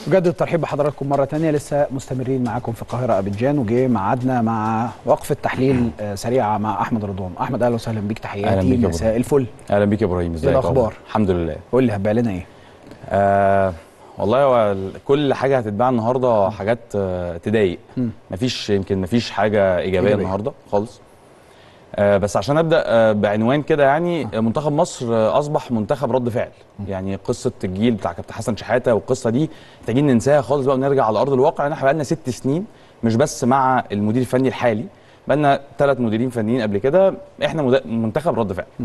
بجد الترحيب بحضراتكم مرة تانية لسه مستمرين معاكم في القاهرة أبيجان وجه ميعادنا مع وقفة تحليل آه، سريعة مع أحمد رضوان أحمد أهلا وسهلا بيك أهلا تحياتي بيك يا مساء الفل اهلا بيك يا ابراهيم ازيك يا الأخبار؟ عمر؟ الحمد لله قول لي هتبقى لنا إيه آه والله هو ال- كل حاجه هتتباع النهارده حاجات آه تضايق مم. مفيش يمكن مفيش حاجه ايجابيه إيجابية. النهارده خالص آه بس عشان ابدا آه بعنوان كده يعني آه. منتخب مصر آه اصبح منتخب رد فعل يعني قصه الجيل بتاع كابتن حسن شحاته والقصه دي محتاجين ننساها خالص بقى ونرجع على ارض الواقع لان احنا بقالنا ست سنين مش بس مع المدير الفني الحالي بقالنا ثلاث مديرين فنيين قبل كده احنا مد- منتخب رد فعل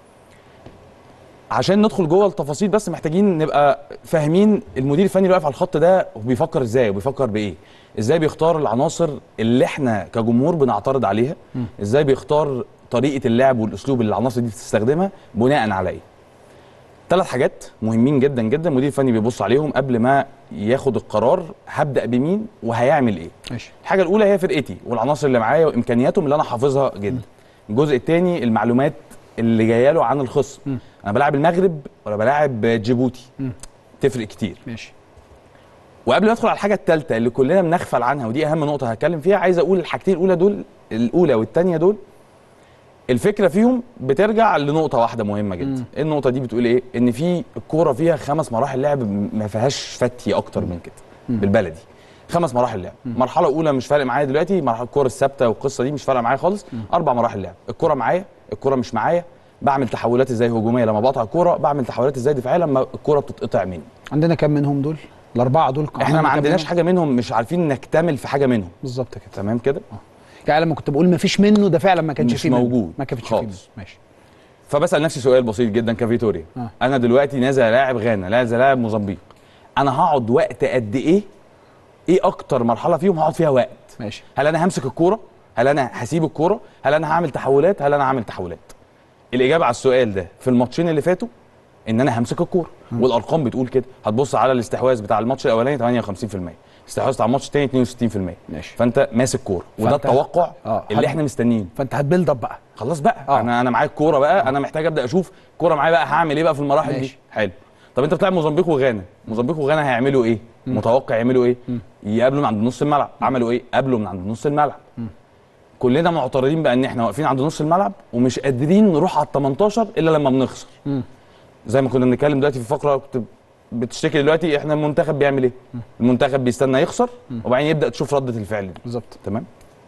عشان ندخل جوه التفاصيل بس محتاجين نبقى فاهمين المدير الفني اللي واقف على الخط ده بيفكر ازاي وبيفكر بايه ازاي بيختار العناصر اللي احنا كجمهور بنعترض عليها ازاي بيختار طريقه اللعب والاسلوب اللي العناصر دي بتستخدمها بناء على ايه ثلاث حاجات مهمين جدا جدا المدير الفني بيبص عليهم قبل ما ياخد القرار هبدا بمين وهيعمل ايه ماشي الحاجه الاولى هي فرقتي والعناصر اللي معايا وامكانياتهم اللي انا حافظها جدا الجزء الثاني المعلومات اللي جايه له عن الخصم مم. انا بلاعب المغرب ولا بلاعب جيبوتي مم. تفرق كتير ماشي وقبل ما ادخل على الحاجه الثالثه اللي كلنا بنغفل عنها ودي اهم نقطه هتكلم فيها عايز اقول الحاجتين الاولى دول الاولى والثانيه دول الفكره فيهم بترجع لنقطه واحده مهمه جدا مم. النقطه دي بتقول ايه ان في الكوره فيها خمس مراحل لعب ما فيهاش فتي اكتر من كده مم. بالبلدي خمس مراحل لعب مرحله اولى مش فارق معايا دلوقتي مرحله الكوره الثابته والقصه دي مش فارقه معايا خالص اربع مراحل لعب الكوره معايا الكوره مش معايا بعمل تحولات ازاي هجوميه لما بقطع الكوره بعمل تحولات ازاي دفاعيه لما الكوره بتتقطع مني عندنا كام منهم دول؟ الأربعة دول احنا عندنا ما كام عندناش منهم؟ حاجه منهم مش عارفين نكتمل في حاجه منهم بالظبط كده تمام كده يعني لما كنت بقول ما فيش منه ده فعلا ما كانش مش فيه منه. موجود ما كانش فيه منه خالص. ماشي فبسال نفسي سؤال بسيط جدا كفيتوريا آه. انا دلوقتي نازل الاعب غانا نازل الاعب موزمبيق انا هقعد وقت قد ايه ايه اكتر مرحله فيهم هقعد فيها وقت ماشي هل انا همسك الكوره هل انا هسيب الكوره هل انا هعمل تحولات هل انا هعمل تحولات الاجابه على السؤال ده في الماتشين اللي فاتوا ان انا همسك الكوره والارقام بتقول كده هتبص على الاستحواذ بتاع الماتش الاولاني 58% الاستحواذ بتاع الماتش الثاني 62% ماشي. فانت ماسك كوره وده فأنت- التوقع آه. اللي حد- احنا مستنيينه فأنت هتبيلد اب بقى خلاص بقى آه. آه. انا انا معايا الكوره بقى انا محتاج ابدا اشوف الكوره معايا بقى هعمل ايه بقى في المراحل ماشي. دي حلو طب انت بتلعب موزمبيق وغانا موزمبيق وغانا هيعملوا ايه متوقع يعملوا ايه يقابلوا من عند نص الملعب عملوا ايه قابلوا من عند نص الملعب كلنا معترضين بقى ان احنا واقفين عند نص الملعب ومش قادرين نروح على ال 18 الا لما بنخسر مم. زي ما كنا بنتكلم دلوقتي في فقره كنت بتشتكي دلوقتي احنا المنتخب بيعمل ايه المنتخب بيستنى يخسر وبعدين يبدا تشوف رده الفعل دي بالظبط تمام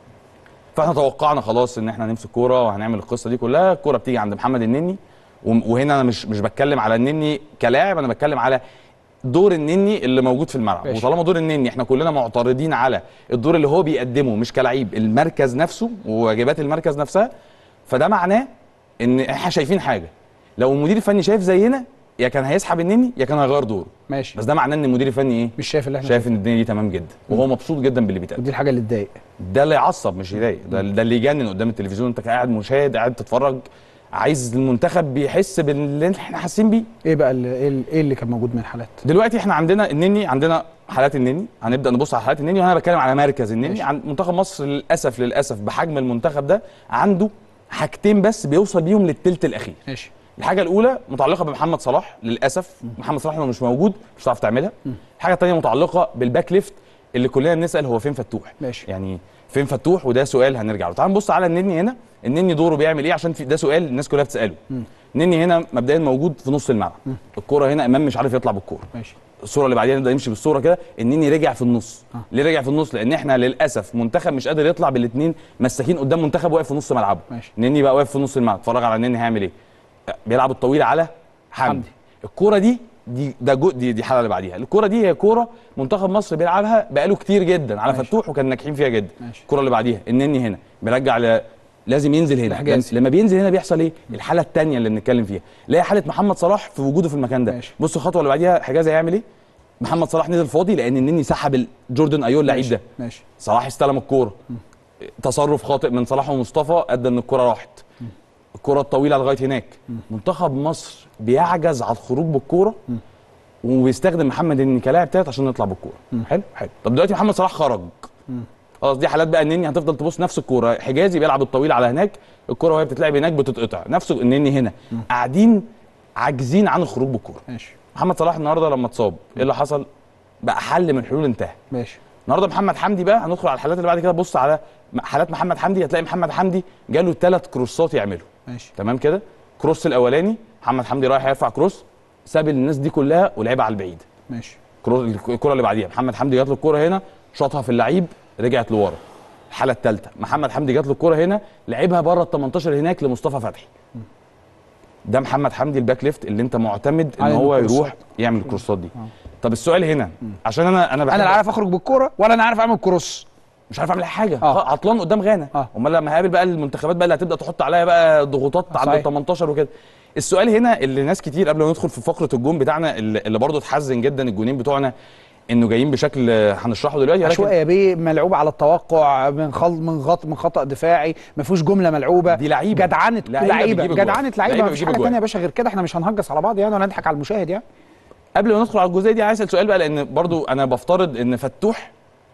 فاحنا توقعنا خلاص ان احنا هنمسك كوره وهنعمل القصه دي كلها الكوره بتيجي عند محمد النني وم- وهنا انا مش مش بتكلم على النني كلاعب انا بتكلم على دور النني اللي موجود في الملعب ماشي. وطالما دور النني احنا كلنا معترضين على الدور اللي هو بيقدمه مش كلعيب المركز نفسه وواجبات المركز نفسها فده معناه ان احنا شايفين حاجه لو المدير الفني شايف زينا يا كان هيسحب النني يا كان هيغير دوره ماشي بس ده معناه ان المدير الفني ايه مش شايف اللي احنا شايف ان الدنيا دي تمام جدا وهو مبسوط جدا باللي بيتقدم ودي الحاجة اللي تضايق ده اللي يعصب مش يضايق ده, ده اللي يجنن قدام التلفزيون انت قاعد مشاهد قاعد تتفرج عايز المنتخب بيحس باللي احنا حاسين بيه ايه بقى اللي ايه اللي- ايه اللي كان موجود من حالات دلوقتي احنا عندنا النني عندنا حالات النني هنبدا نبص على حالات النني وانا بتكلم على مركز النني ماشي. عن منتخب مصر للاسف للاسف بحجم المنتخب ده عنده حاجتين بس بيوصل بيهم للثلث الاخير ماشي الحاجه الاولى متعلقه بمحمد صلاح للاسف محمد صلاح لو مش موجود مش هتعرف تعملها الحاجه الثانيه متعلقه بالباك ليفت اللي كلنا بنسال هو فين فتوح ماشي. يعني فين فتوح وده سؤال هنرجع له تعال نبص على النني هنا النني دوره بيعمل ايه عشان في ده سؤال الناس كلها بتساله النني هنا مبدئيا موجود في نص الملعب الكوره هنا امام مش عارف يطلع بالكوره ماشي الصوره اللي بعديها نبدا نمشي بالصوره كده النني رجع في النص آه. ليه رجع في النص لان احنا للاسف منتخب مش قادر يطلع بالاثنين مساكين قدام منتخب واقف في نص ملعبه ماشي. النني بقى واقف في نص الملعب اتفرج على النني هيعمل ايه بيلعب الطويل على حمدي حمدي. الكوره دي دي ده جو دي دي الحلقه اللي بعديها الكوره دي هي كوره منتخب مصر بيلعبها بقاله كتير جدا على ماشي. فتوح وكان ناجحين فيها جدا ماشي. الكوره اللي بعديها النني هنا بيرجع ل... لازم ينزل هنا لحجازي. لما بينزل هنا بيحصل ايه الحاله الثانيه اللي بنتكلم فيها اللي هي حاله محمد صلاح في وجوده في المكان ده ماشي. بص الخطوه اللي بعديها حجازي هيعمل ايه محمد صلاح نزل فاضي لان النني سحب جوردن ايو اللعيب ماشي. ده ماشي صلاح استلم الكوره تصرف خاطئ من صلاح ومصطفى ادى ان الكوره راحت الكره الطويله لغايه هناك منتخب مصر بيعجز على الخروج بالكوره وبيستخدم محمد النني كلاعب تالت عشان نطلع بالكوره حلو حلو طب دلوقتي محمد صلاح خرج خلاص دي حالات بقى النني هتفضل تبص نفس الكوره حجازي بيلعب الطويل على هناك الكوره وهي بتتلعب هناك بتتقطع نفس النني هنا قاعدين عاجزين عن الخروج بالكوره ماشي محمد صلاح النهارده لما اتصاب ايه اللي حصل بقى حل من الحلول انتهى ماشي النهارده محمد حمدي بقى هندخل على الحالات اللي بعد كده بص على م- حالات محمد حمدي هتلاقي محمد حمدي جاله ثلاث كروسات يعمله ماشي تمام كده كروس الاولاني محمد حمدي رايح يرفع كروس ساب الناس دي كلها ولعبها على البعيد ماشي كرو- الكره اللي بعديها محمد حمدي جات له الكره هنا شاطها في اللعيب رجعت لورا الحاله الثالثه محمد حمدي جات له الكره هنا لعبها بره ال 18 هناك لمصطفى فتحي ده محمد حمدي الباك ليفت اللي انت معتمد ان على هو الكروسات. يروح يعمل الكروسات دي طب السؤال هنا عشان انا انا بحب انا لا عارف اخرج بالكوره ولا انا عارف اعمل كروس مش عارف اعمل اي حاجه آه. آه. عطلان قدام غانا آه. امال لما هقابل بقى المنتخبات بقى اللي هتبدا تحط عليا بقى ضغوطات عند صحيح. ال 18 وكده السؤال هنا اللي ناس كتير قبل ما ندخل في فقره الجون بتاعنا اللي, اللي برضه تحزن جدا الجونين بتوعنا انه جايين بشكل آه، هنشرحه دلوقتي ولكن عشوائي بيه ملعوب على التوقع من خل من غط من خطا دفاعي ما فيهوش جمله ملعوبه دي لعيبة. جدعنه لعيبة لعيبه بتجيب أجوان. جدعنه لعيبه لعيبة مفيش بتجيب حاجه أجوان. ثانيه يا باشا غير كده احنا مش هنهجس على بعض يعني ولا نضحك على المشاهد يعني قبل ما ندخل على الجزئيه دي عايز اسال سؤال بقى لان برضو انا بفترض ان فتوح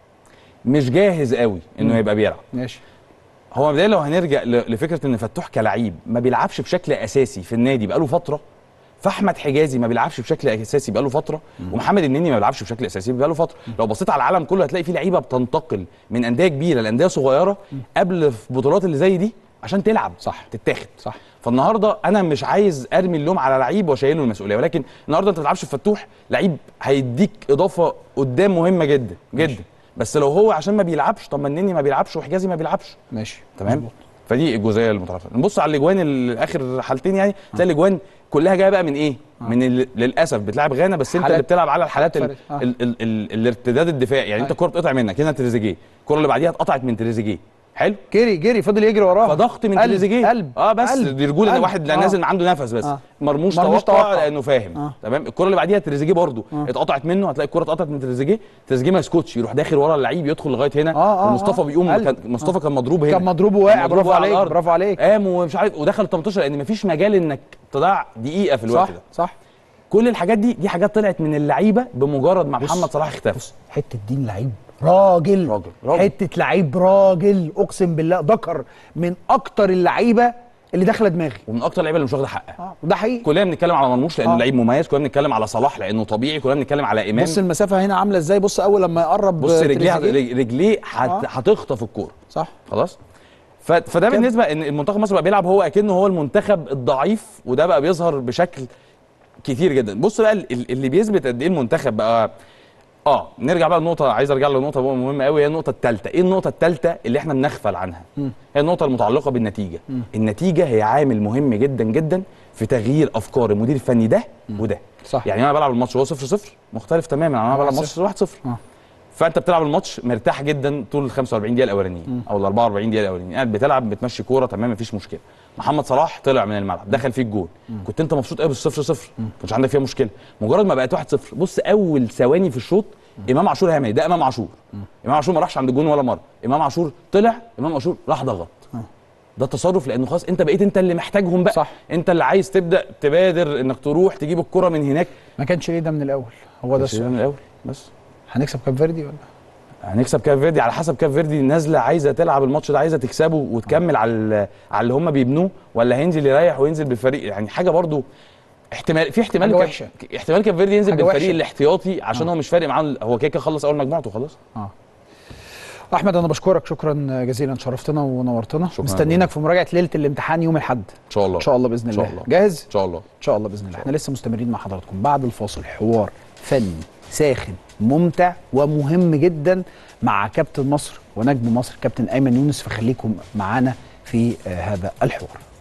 مش جاهز قوي انه يبقى بيلعب ماشي هو مبدئيا لو هنرجع ل- لفكره ان فتوح كلعيب ما بيلعبش بشكل اساسي في النادي بقاله فتره فاحمد حجازي ما بيلعبش بشكل اساسي بقاله فتره ومحمد النني ما بيلعبش بشكل اساسي بقاله فتره لو بصيت على العالم كله هتلاقي فيه لعيبه بتنتقل من انديه كبيره لانديه صغيره قبل في البطولات اللي زي دي عشان تلعب صح. تتاخد صح فالنهارده انا مش عايز ارمي اللوم على لعيب واشيله المسؤوليه ولكن النهارده انت ما بتلعبش في فتوح لعيب هيديك اضافه قدام مهمه جدا جدا بس لو هو عشان ما بيلعبش طب ما النني ما بيلعبش وحجازي ما بيلعبش ماشي تمام مظبوط. فدي الجزئيه المتعرفه نبص على الاجوان ال- اخر حالتين يعني تلاقي الاجوان كلها جايه بقى من ايه من ال... للاسف بتلعب غانا بس انت حالات- اللي بتلعب على الحالات ال... فرق. آه. ال... ال... ال... الارتداد الدفاعي يعني انت الكره بتقطع منك هنا تريزيجيه الكره اللي بعديها اتقطعت من تريزيجيه حلو جري جري فضل يجري وراه فضغط من قلب- تريزيجيه قلب اه بس قلب دي رجوله ان قلب. واحد آه. نازل عنده نفس بس آه. مرموش, مرموش توقع, توقع. لانه فاهم آه. تمام الكره اللي بعديها تريزيجيه برضو آه. اتقطعت منه هتلاقي الكره اتقطعت من تريزيجيه تريزيجيه ما يسكتش يروح داخل ورا اللعيب يدخل لغايه هنا آه، آه، ومصطفى آه. بيقوم قلب. كان مصطفى كان مضروب هنا كان مضروب وواقع مضروب برافو على عليك الأرض. برافو عليك قام ومش عارف ودخل 18 لان مفيش مجال انك تضيع دقيقه في الوقت صح ده صح كل الحاجات دي دي حاجات طلعت من اللعيبه بمجرد ما بص، محمد صلاح اختفى حته دين لعيب راجل راجل، راجل. حته لعيب راجل اقسم بالله ذكر من اكتر اللعيبه اللي داخله دماغي ومن اكتر اللعيبه اللي مش واخده حقها اه وده حقيقي كلنا بنتكلم على مرموش لانه آه. لعيب مميز كلنا بنتكلم على صلاح لانه طبيعي كلنا بنتكلم على امام بص المسافه هنا عامله ازاي بص اول لما يقرب بص رجليه تريزيجيه. رجليه هت- آه. هتخطف الكوره صح خلاص ف... فده كده. بالنسبه ان المنتخب مصر بقى بيلعب هو اكنه هو المنتخب الضعيف وده بقى بيظهر بشكل كتير جدا بص بقى ال- اللي بيثبت قد ايه المنتخب بقى اه نرجع بقى لنقطه عايز ارجع لنقطه مهمه قوي هي النقطه الثالثه ايه النقطه الثالثه اللي احنا بنغفل عنها هي النقطه المتعلقه بالنتيجه النتيجه هي عامل مهم جدا جدا في تغيير افكار المدير الفني ده وده صح. يعني انا بلعب الماتش وهو 0 0 مختلف تماما عن انا بلعب الماتش 1 0 اه فانت بتلعب الماتش مرتاح جدا طول ال 45 دكيقه الاولانيين او ال 44 دقيقه الاولانيين قاعد بتلعب بتمشي كوره تمام مفيش مشكله محمد صلاح طلع من الملعب دخل فيك جول كنت انت مبسوط قوي بالصفر صفر كنتش عندك فيها مشكله مجرد ما بقت 1 0 بص اول ثواني في الشوط امام عاشور هيعمل ايه ده امام عاشور امام عاشور ما راحش عند الجون ولا مره امام عاشور طلع امام عاشور راح ضغط ده تصرف لانه خلاص انت بقيت انت اللي محتاجهم بقى صح. انت اللي عايز تبدا تبادر انك تروح تجيب الكره من هناك ما كانش ليه ده من الاول هو ده بس ده السؤال من الاول بس هنكسب كاب فيردي ولا هنكسب كاب فيردي على حسب كاب فيردي نازله عايزه تلعب الماتش ده عايزه تكسبه وتكمل على ال- على اللي هم بيبنوه ولا هينزل يريح وينزل بالفريق يعني حاجه برضو احتمال في احتمال حاجة كاب- وحشة. احتمال كاب فيردي ينزل حاجة بالفريق وحشة. الاحتياطي عشان هو مش فارق معاه ال- هو كده كده خلص اول مجموعته خلاص اه احمد انا بشكرك شكرا جزيلا شرفتنا ونورتنا شكراً مستنيينك في مراجعه ليله الامتحان يوم الاحد ان شاء الله ان شاء الله باذن إن شاء الله الله. جاهز ان شاء الله ان شاء الله باذن الله احنا لسه مستمرين مع حضراتكم بعد الفاصل حوار فني ساخن ممتع ومهم جدا مع كابتن مصر ونجم مصر كابتن ايمن يونس فخليكم معانا في آه، هذا الحوار